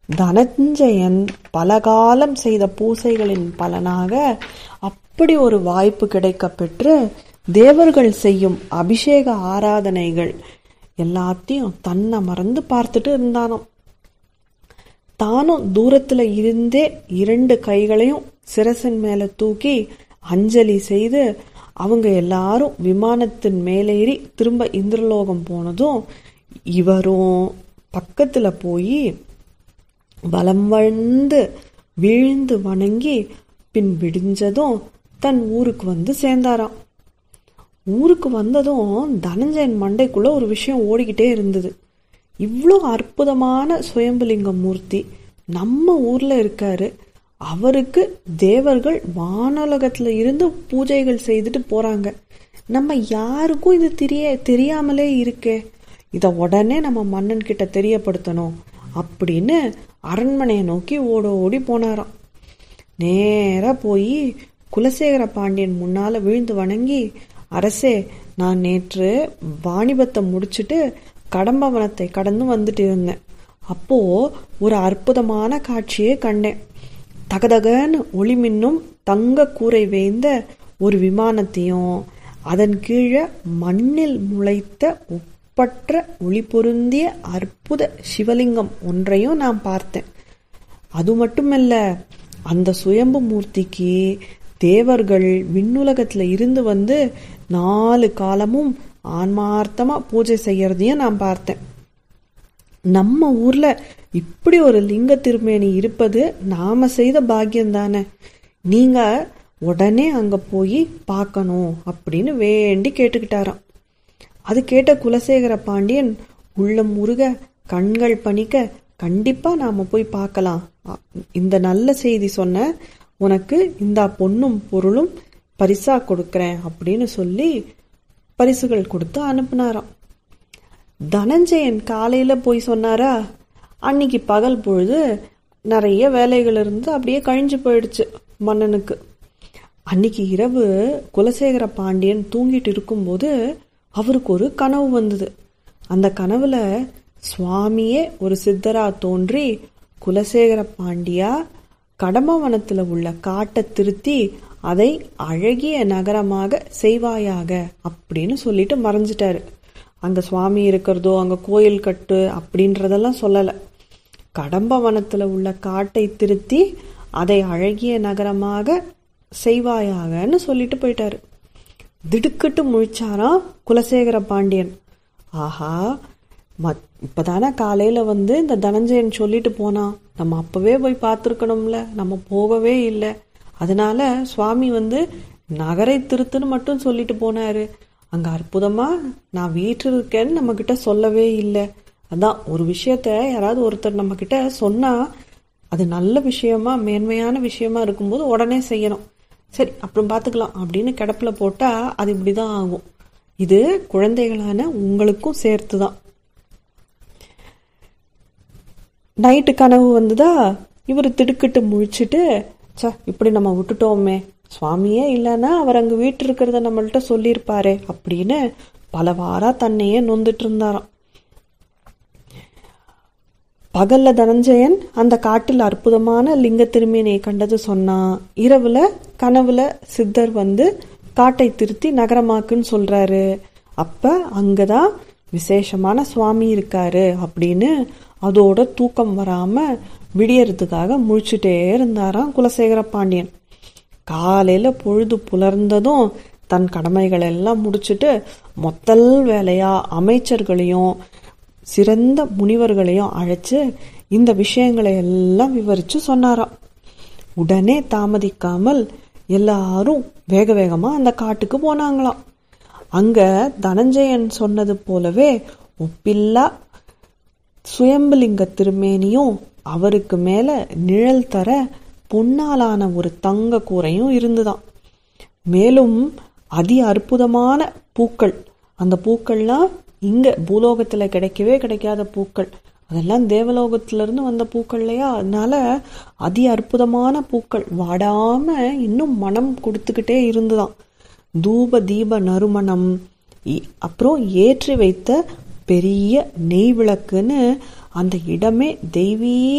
தனஞ்சயன் பலகாலம் செய்த பூசைகளின் பலனாக அப்படி ஒரு வாய்ப்பு கிடைக்கப் பெற்று தேவர்கள் செய்யும் அபிஷேக ஆராதனைகள் எல்லாத்தையும் தன்னை மறந்து பார்த்துட்டு இருந்தானாம் தானும் தூரத்துல இருந்தே இரண்டு கைகளையும் சிரசின் மேல தூக்கி அஞ்சலி செய்து அவங்க எல்லாரும் விமானத்தின் மேலேறி திரும்ப இந்திரலோகம் போனதும் இவரும் பக்கத்துல போய் வலம் வந்து வீழ்ந்து வணங்கி பின் விடிஞ்சதும் தன் ஊருக்கு வந்து சேர்ந்தாராம் ஊருக்கு வந்ததும் தனஞ்சயன் மண்டைக்குள்ள ஒரு விஷயம் ஓடிக்கிட்டே இருந்தது இவ்வளோ அற்புதமான சுயம்புலிங்க மூர்த்தி நம்ம ஊர்ல இருக்காரு அவருக்கு தேவர்கள் வானுலகத்துல இருந்து பூஜைகள் செய்துட்டு போறாங்க நம்ம யாருக்கும் இது தெரிய தெரியாமலே இருக்கே இத உடனே நம்ம மன்னன் கிட்ட தெரியப்படுத்தணும் அப்படின்னு அரண்மனையை நோக்கி ஓட ஓடி போனாராம் நேரா போய் குலசேகர பாண்டியன் முன்னால விழுந்து வணங்கி அரசே நான் நேற்று வாணிபத்தை முடிச்சிட்டு கடம்பவனத்தை கடந்து வந்துட்டு இருந்தேன் அப்போ ஒரு அற்புதமான காட்சியை கண்டேன் தகதகன்னு ஒளி மின்னும் தங்க கூரை வேய்ந்த ஒரு விமானத்தையும் அதன் கீழே மண்ணில் முளைத்த ஒப்பற்ற ஒளி பொருந்திய அற்புத சிவலிங்கம் ஒன்றையும் நான் பார்த்தேன் அது மட்டுமல்ல அந்த சுயம்பு மூர்த்திக்கு தேவர்கள் விண்ணுலகத்துல இருந்து வந்து நாலு காலமும் ஆன்மார்த்தமா பூஜை செய்யறதையும் நான் பார்த்தேன் நம்ம ஊர்ல இப்படி ஒரு லிங்க திருமேனி இருப்பது நாம செய்த பாக்கியம் தானே நீங்க உடனே அங்க போய் பார்க்கணும் அப்படின்னு வேண்டி கேட்டுக்கிட்டாராம் அது கேட்ட குலசேகர பாண்டியன் உள்ளம் முருக கண்கள் பணிக்க கண்டிப்பா நாம போய் பார்க்கலாம் அ- இந்த நல்ல செய்தி சொன்ன உனக்கு இந்த பொண்ணும் பொருளும் பரிசா கொடுக்கறேன் அப்படின்னு சொல்லி பரிசுகள் கொடுத்து அனுப்புனாராம் தனஞ்சயன் காலையில போய் சொன்னாரா அன்னைக்கு பகல் பொழுது நிறைய வேலைகள் இருந்து அப்படியே கழிஞ்சு போயிடுச்சு மன்னனுக்கு அன்னைக்கு இரவு குலசேகர பாண்டியன் தூங்கிட்டு இருக்கும்போது அவருக்கு ஒரு கனவு வந்தது அந்த கனவுல சுவாமியே ஒரு சித்தரா தோன்றி குலசேகர பாண்டியா கடம்பவனத்துல உள்ள காட்டை திருத்தி அதை அழகிய நகரமாக செய்வாயாக அப்படின்னு சொல்லிட்டு மறைஞ்சிட்டாரு அங்க சுவாமி இருக்கிறதோ அங்க கோயில் கட்டு அப்படின்றதெல்லாம் சொல்லல கடம்பவனத்துல உள்ள காட்டை திருத்தி அதை அழகிய நகரமாக செய்வாயாகன்னு சொல்லிட்டு போயிட்டாரு திடுக்கிட்டு முழிச்சாராம் குலசேகர பாண்டியன் ஆஹா மத் இப்பதானே காலையில வந்து இந்த தனஞ்சயன் சொல்லிட்டு போனான் நம்ம அப்பவே போய் பார்த்துருக்கணும்ல நம்ம போகவே இல்லை அதனால சுவாமி வந்து நகரை திருத்துன்னு மட்டும் சொல்லிட்டு போனாரு அங்க அற்புதமா நான் வீட்டில் இருக்கேன்னு நம்ம கிட்ட சொல்லவே இல்லை அதான் ஒரு விஷயத்த யாராவது ஒருத்தர் நம்ம கிட்ட சொன்னா அது நல்ல விஷயமா மேன்மையான விஷயமா இருக்கும்போது உடனே செய்யணும் சரி அப்புறம் பார்த்துக்கலாம் அப்படின்னு கிடப்புல போட்டா அது இப்படிதான் ஆகும் இது குழந்தைகளான உங்களுக்கும் சேர்த்து தான் நைட்டு கனவு வந்ததா இவர் திடுக்கிட்டு முழிச்சிட்டு ச்சே இப்படி நம்ம விட்டுட்டோமே சுவாமியே இல்லைன்னா அவர் அங்க வீட்டு இருக்கிறத நம்மள்ட்ட சொல்லியிருப்பாரே அப்படின்னு பலவாரா தன்னையே நொந்துட்டு இருந்தாராம் பகல்ல தனஞ்சயன் அந்த காட்டில் அற்புதமான லிங்க திருமேனியை கண்டது சொன்னான் இரவுல கனவுல சித்தர் வந்து காட்டை திருத்தி நகரமாக்குன்னு சொல்றாரு அப்ப அங்கதான் விசேஷமான சுவாமி இருக்காரு அப்படின்னு அதோட தூக்கம் வராம விடியறதுக்காக முழிச்சுட்டே இருந்தாராம் குலசேகர பாண்டியன் காலையில பொழுது புலர்ந்ததும் தன் கடமைகள் எல்லாம் முடிச்சிட்டு மொத்தல் வேலையா அமைச்சர்களையும் சிறந்த முனிவர்களையும் அழைச்சு இந்த விஷயங்களை எல்லாம் விவரிச்சு சொன்னாராம் உடனே தாமதிக்காமல் எல்லாரும் வேக வேகமா அந்த காட்டுக்கு போனாங்களாம் அங்க தனஞ்சயன் சொன்னது போலவே ஒப்பில்லா சுயம்புலிங்க திருமேனியும் அவருக்கு மேல நிழல் தர பொன்னாலான ஒரு தங்க கூரையும் இருந்துதாம் மேலும் அதி அற்புதமான பூக்கள் அந்த பூக்கள்லாம் இங்க பூலோகத்துல கிடைக்கவே கிடைக்காத பூக்கள் அதெல்லாம் தேவலோகத்துல இருந்து வந்த பூக்கள் இல்லையா அதனால அதி அற்புதமான பூக்கள் வாடாம இன்னும் மனம் கொடுத்துக்கிட்டே இருந்துதாம் தூப தீப நறுமணம் இ- அப்புறம் ஏற்றி வைத்த பெரிய நெய் விளக்குன்னு அந்த இடமே தெய்வீ